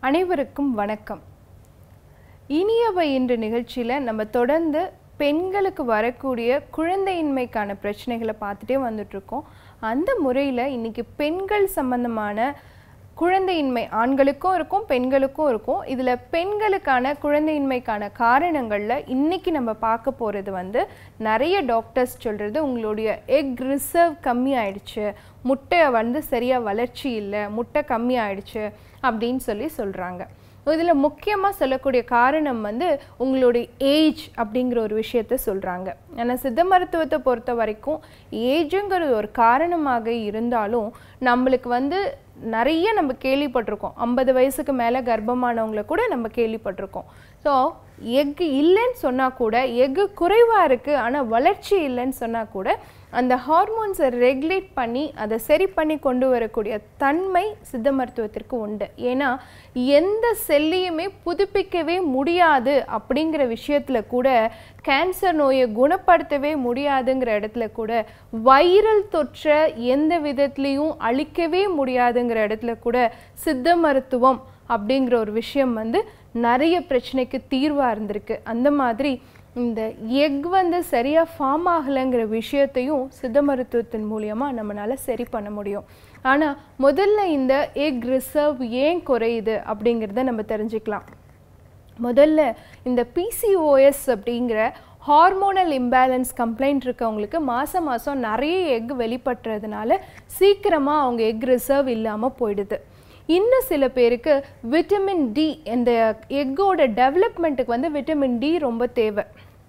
அனைவருக்கும் வணக்கம் இனியவை என்ற நிகழ்ச்சியில் நம்ம தொடர்ந்து பெண்களுக்கு வரக்கூடிய குழந்தையின்மைக்கான பிரச்சனைகளை பார்த்துட்டே வந்துட்ருக்கோம் அந்த முறையில் இன்னைக்கு பெண்கள் சம்பந்தமான குழந்தையின்மை ஆண்களுக்கும் இருக்கும் பெண்களுக்கும் இருக்கும் இதில் பெண்களுக்கான குழந்தையின்மைக்கான காரணங்களில் இன்னைக்கு நம்ம பார்க்க போகிறது வந்து நிறைய டாக்டர்ஸ் சொல்கிறது உங்களுடைய எக் ரிசர்வ் கம்மி ஆயிடுச்சு முட்டை வந்து சரியாக வளர்ச்சி இல்லை முட்டை கம்மி ஆயிடுச்சு அப்படின்னு சொல்லி சொல்கிறாங்க இதில் முக்கியமாக சொல்லக்கூடிய காரணம் வந்து உங்களுடைய ஏஜ் அப்படிங்கிற ஒரு விஷயத்த சொல்கிறாங்க ஆனால் சித்த மருத்துவத்தை பொறுத்த வரைக்கும் ஏஜுங்கிறது ஒரு காரணமாக இருந்தாலும் நம்மளுக்கு வந்து நிறைய நம்ம கேள்விப்பட்டிருக்கோம் ஐம்பது வயசுக்கு மேலே கர்ப்பமானவங்கள கூட நம்ம கேள்விப்பட்டிருக்கோம் ஸோ எக்கு இல்லைன்னு சொன்னால் கூட எக்கு குறைவாக இருக்குது ஆனால் வளர்ச்சி இல்லைன்னு சொன்னால் கூட அந்த ஹார்மோன்ஸை ரெகுலேட் பண்ணி அதை சரி பண்ணி கொண்டு வரக்கூடிய தன்மை சித்த மருத்துவத்திற்கு உண்டு ஏன்னா எந்த செல்லையுமே புதுப்பிக்கவே முடியாது அப்படிங்கிற விஷயத்தில் கூட கேன்சர் நோயை குணப்படுத்தவே முடியாதுங்கிற இடத்துல கூட வைரல் தொற்றை எந்த விதத்துலேயும் அழிக்கவே முடியாதுங்கிற இடத்துல கூட சித்த மருத்துவம் அப்படிங்கிற ஒரு விஷயம் வந்து நிறைய பிரச்சனைக்கு தீர்வாக இருந்திருக்கு அந்த மாதிரி இந்த எக் வந்து சரியாக ஃபார்ம் ஆகலைங்கிற விஷயத்தையும் சித்த மருத்துவத்தின் மூலியமாக நம்மளால் சரி பண்ண முடியும் ஆனால் முதல்ல இந்த எக் ரிசர்வ் ஏன் குறையுது அப்படிங்கிறத நம்ம தெரிஞ்சுக்கலாம் முதல்ல இந்த பிசிஓஎஸ் அப்படிங்கிற ஹார்மோனல் இம்பேலன்ஸ் கம்ப்ளைண்ட் இருக்கவங்களுக்கு மாதம் மாதம் நிறைய எக் வெளிப்படுறதுனால சீக்கிரமாக அவங்க எக் ரிசர்வ் இல்லாமல் போயிடுது இன்னும் சில பேருக்கு விட்டமின் டி இந்த எக்கோட டெவலப்மெண்ட்டுக்கு வந்து விட்டமின் டி ரொம்ப தேவை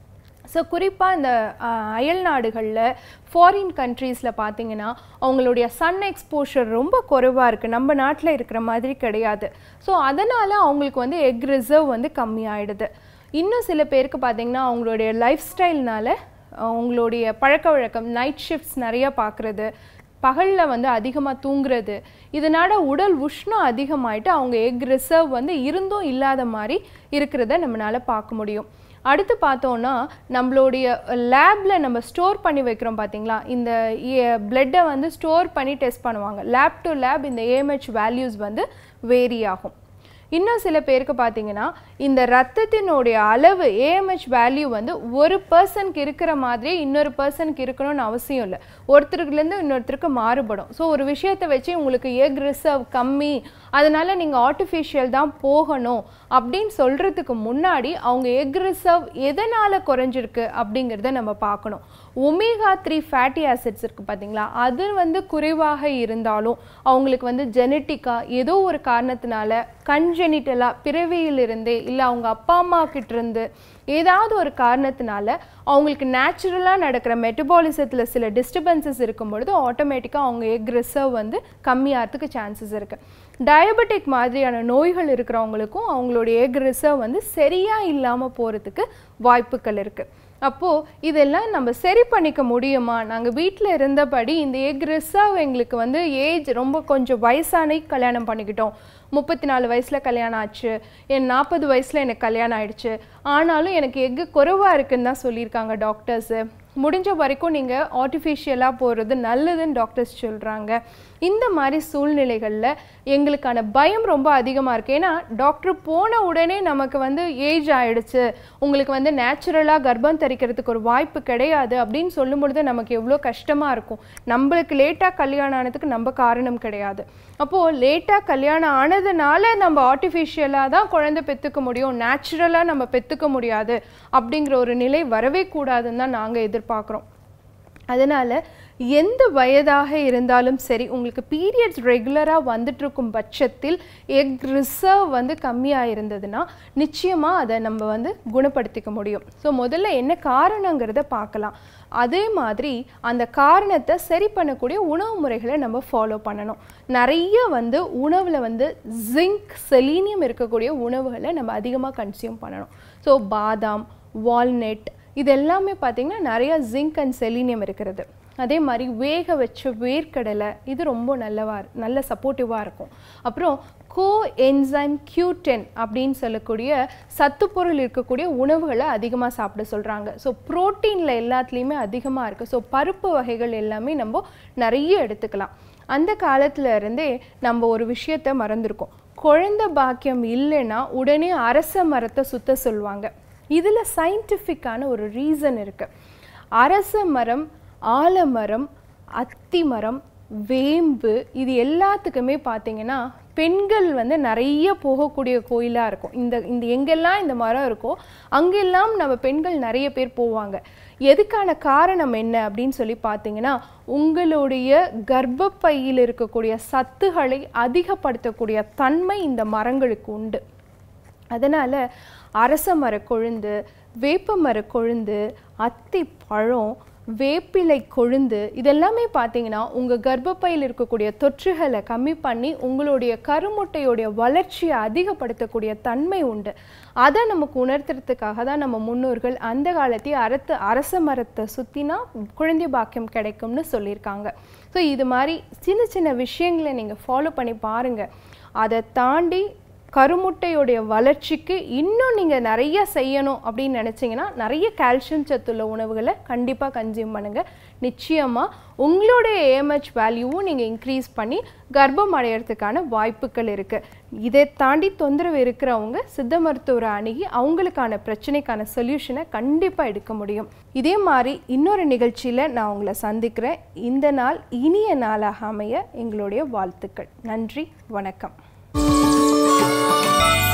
ஸோ குறிப்பாக இந்த அயல் நாடுகளில் ஃபாரின் கண்ட்ரீஸில் பார்த்தீங்கன்னா அவங்களுடைய சன் எக்ஸ்போஷர் ரொம்ப குறைவாக இருக்குது நம்ம நாட்டில் இருக்கிற மாதிரி கிடையாது ஸோ அதனால் அவங்களுக்கு வந்து எக் ரிசர்வ் வந்து கம்மியாயிடுது இன்னும் சில பேருக்கு பார்த்தீங்கன்னா அவங்களுடைய லைஃப் ஸ்டைல்னால அவங்களுடைய பழக்க வழக்கம் நைட் ஷிஃப்ட்ஸ் நிறைய பார்க்குறது பகலில் வந்து அதிகமாக தூங்குறது இதனால் உடல் உஷ்ணம் அதிகமாயிட்டு அவங்க எக் ரிசர்வ் வந்து இருந்தும் இல்லாத மாதிரி இருக்கிறத நம்மளால் பார்க்க முடியும் அடுத்து பார்த்தோன்னா நம்மளுடைய லேபில் நம்ம ஸ்டோர் பண்ணி வைக்கிறோம் பார்த்தீங்களா இந்த பிளட்டை வந்து ஸ்டோர் பண்ணி டெஸ்ட் பண்ணுவாங்க லேப் டு லேப் இந்த ஏஎம்ஹெச் வேல்யூஸ் வந்து வேரி ஆகும் இன்னும் சில பேருக்கு பார்த்தீங்கன்னா இந்த ரத்தத்தினுடைய அளவு ஏஎம்ஹெச் வேல்யூ வந்து ஒரு பர்சனுக்கு இருக்கிற மாதிரியே இன்னொரு பர்சனுக்கு இருக்கணும்னு அவசியம் இல்லை ஒருத்தருக்குலேருந்து இன்னொருத்தருக்கு மாறுபடும் ஸோ ஒரு விஷயத்தை வச்சு உங்களுக்கு எக் ரிசர்வ் கம்மி அதனால் நீங்கள் ஆர்டிஃபிஷியல் தான் போகணும் அப்படின்னு சொல்கிறதுக்கு முன்னாடி அவங்க எக் ரிசர்வ் எதனால் குறைஞ்சிருக்கு அப்படிங்கிறத நம்ம பார்க்கணும் ஒமேகா த்ரீ ஃபேட்டி ஆசிட்ஸ் இருக்குது பார்த்தீங்களா அது வந்து குறைவாக இருந்தாலும் அவங்களுக்கு வந்து ஜெனட்டிக்காக ஏதோ ஒரு காரணத்தினால கன்ஜெனிட்டலாக பிறவியிலிருந்தே இல்லை அவங்க அப்பா அம்மா கிட்டேருந்து ஏதாவது ஒரு காரணத்தினால அவங்களுக்கு நேச்சுரலாக நடக்கிற மெட்டபாலிசத்தில் சில டிஸ்டர்பன்சஸ் இருக்கும் பொழுது ஆட்டோமேட்டிக்காக அவங்க எக் ரிசர்வ் வந்து கம்மியாகிறதுக்கு சான்சஸ் இருக்குது டயபெட்டிக் மாதிரியான நோய்கள் இருக்கிறவங்களுக்கும் அவங்களுடைய எக் ரிசர்வ் வந்து சரியாக இல்லாமல் போகிறதுக்கு வாய்ப்புகள் இருக்குது அப்போது இதெல்லாம் நம்ம சரி பண்ணிக்க முடியுமா நாங்கள் வீட்டில் இருந்தபடி இந்த எக் ரிசர்வ் எங்களுக்கு வந்து ஏஜ் ரொம்ப கொஞ்சம் வயசானே கல்யாணம் பண்ணிக்கிட்டோம் முப்பத்தி நாலு வயசில் கல்யாணம் ஆச்சு என் நாற்பது வயசில் எனக்கு கல்யாணம் ஆயிடுச்சு ஆனாலும் எனக்கு எக்கு குறைவாக இருக்குன்னு தான் சொல்லியிருக்காங்க டாக்டர்ஸு முடிஞ்ச வரைக்கும் நீங்கள் ஆர்டிஃபிஷியலாக போகிறது நல்லதுன்னு டாக்டர்ஸ் சொல்கிறாங்க இந்த மாதிரி சூழ்நிலைகளில் எங்களுக்கான பயம் ரொம்ப அதிகமாக இருக்குது ஏன்னா டாக்டர் போன உடனே நமக்கு வந்து ஏஜ் ஆயிடுச்சு உங்களுக்கு வந்து நேச்சுரலாக கர்ப்பம் தரிக்கிறதுக்கு ஒரு வாய்ப்பு கிடையாது அப்படின்னு சொல்லும் பொழுது நமக்கு எவ்வளோ கஷ்டமாக இருக்கும் நம்மளுக்கு லேட்டாக கல்யாணம் ஆனதுக்கு நம்ம காரணம் கிடையாது அப்போது லேட்டாக கல்யாணம் ஆனதுனால நம்ம ஆர்டிஃபிஷியலாக தான் குழந்தை பெற்றுக்க முடியும் நேச்சுரலாக நம்ம பெற்றுக்க முடியாது அப்படிங்கிற ஒரு நிலை வரவே கூடாதுன்னு தான் நாங்கள் எதிர்பார்க்குறோம் அதனால் எந்த வயதாக இருந்தாலும் சரி உங்களுக்கு பீரியட்ஸ் ரெகுலராக வந்துட்டுருக்கும் பட்சத்தில் எக் ரிசர்வ் வந்து கம்மியாக இருந்ததுன்னா நிச்சயமாக அதை நம்ம வந்து குணப்படுத்திக்க முடியும் ஸோ முதல்ல என்ன காரணங்கிறத பார்க்கலாம் அதே மாதிரி அந்த காரணத்தை சரி பண்ணக்கூடிய உணவு முறைகளை நம்ம ஃபாலோ பண்ணணும் நிறைய வந்து உணவில் வந்து ஜிங்க் செலீனியம் இருக்கக்கூடிய உணவுகளை நம்ம அதிகமாக கன்சியூம் பண்ணணும் ஸோ பாதாம் வால்நட் இது எல்லாமே பார்த்திங்கன்னா நிறைய ஜிங்க் அண்ட் செலீனியம் இருக்கிறது அதே மாதிரி வேக வச்ச வேர்க்கடலை இது ரொம்ப நல்லவா நல்ல சப்போர்ட்டிவாக இருக்கும் அப்புறம் கோ என்சைம் கியூ டென் அப்படின்னு சொல்லக்கூடிய சத்துப்பொருள் இருக்கக்கூடிய உணவுகளை அதிகமாக சாப்பிட சொல்கிறாங்க ஸோ ப்ரோட்டீனில் எல்லாத்துலேயுமே அதிகமாக இருக்குது ஸோ பருப்பு வகைகள் எல்லாமே நம்ம நிறைய எடுத்துக்கலாம் அந்த காலத்துல இருந்தே நம்ம ஒரு விஷயத்த மறந்துருக்கோம் குழந்தை பாக்கியம் இல்லைன்னா உடனே அரச மரத்தை சுத்த சொல்லுவாங்க இதில் சயின்டிஃபிக்கான ஒரு ரீசன் இருக்குது அரச மரம் ஆலமரம் அத்தி மரம் வேம்பு இது எல்லாத்துக்குமே பார்த்தீங்கன்னா பெண்கள் வந்து நிறைய போகக்கூடிய கோயிலாக இருக்கும் இந்த இந்த எங்கெல்லாம் இந்த மரம் இருக்கோ அங்கெல்லாம் நம்ம பெண்கள் நிறைய பேர் போவாங்க எதுக்கான காரணம் என்ன அப்படின்னு சொல்லி பார்த்தீங்கன்னா உங்களுடைய கர்ப்பப்பையில் இருக்கக்கூடிய சத்துக்களை அதிகப்படுத்தக்கூடிய தன்மை இந்த மரங்களுக்கு உண்டு அதனால் அரச மர கொழுந்து வேப்ப மர கொழுந்து அத்தி பழம் வேப்பிலை கொழுந்து இதெல்லாமே பார்த்தீங்கன்னா உங்கள் கர்ப்பப்பையில் இருக்கக்கூடிய தொற்றுகளை கம்மி பண்ணி உங்களுடைய கருமுட்டையுடைய வளர்ச்சியை அதிகப்படுத்தக்கூடிய தன்மை உண்டு அதை நமக்கு உணர்த்துறதுக்காக தான் நம்ம முன்னோர்கள் அந்த காலத்தையே அறத்து அரச மரத்தை சுற்றினா குழந்தை பாக்கியம் கிடைக்கும்னு சொல்லியிருக்காங்க ஸோ இது மாதிரி சின்ன சின்ன விஷயங்களை நீங்கள் ஃபாலோ பண்ணி பாருங்கள் அதை தாண்டி கருமுட்டையுடைய வளர்ச்சிக்கு இன்னும் நீங்கள் நிறைய செய்யணும் அப்படின்னு நினச்சிங்கன்னா நிறைய கால்சியம் சத்துள்ள உணவுகளை கண்டிப்பாக கன்சியூம் பண்ணுங்கள் நிச்சயமாக உங்களுடைய ஏஎம்ஹெச் வேல்யூவும் நீங்கள் இன்க்ரீஸ் பண்ணி கர்ப்பம் அடையிறதுக்கான வாய்ப்புகள் இருக்குது இதை தாண்டி தொந்தரவு இருக்கிறவங்க சித்த மருத்துவரை அணுகி அவங்களுக்கான பிரச்சனைக்கான சொல்யூஷனை கண்டிப்பாக எடுக்க முடியும் இதே மாதிரி இன்னொரு நிகழ்ச்சியில் நான் உங்களை சந்திக்கிறேன் இந்த நாள் இனிய நாளாக அமைய எங்களுடைய வாழ்த்துக்கள் நன்றி வணக்கம்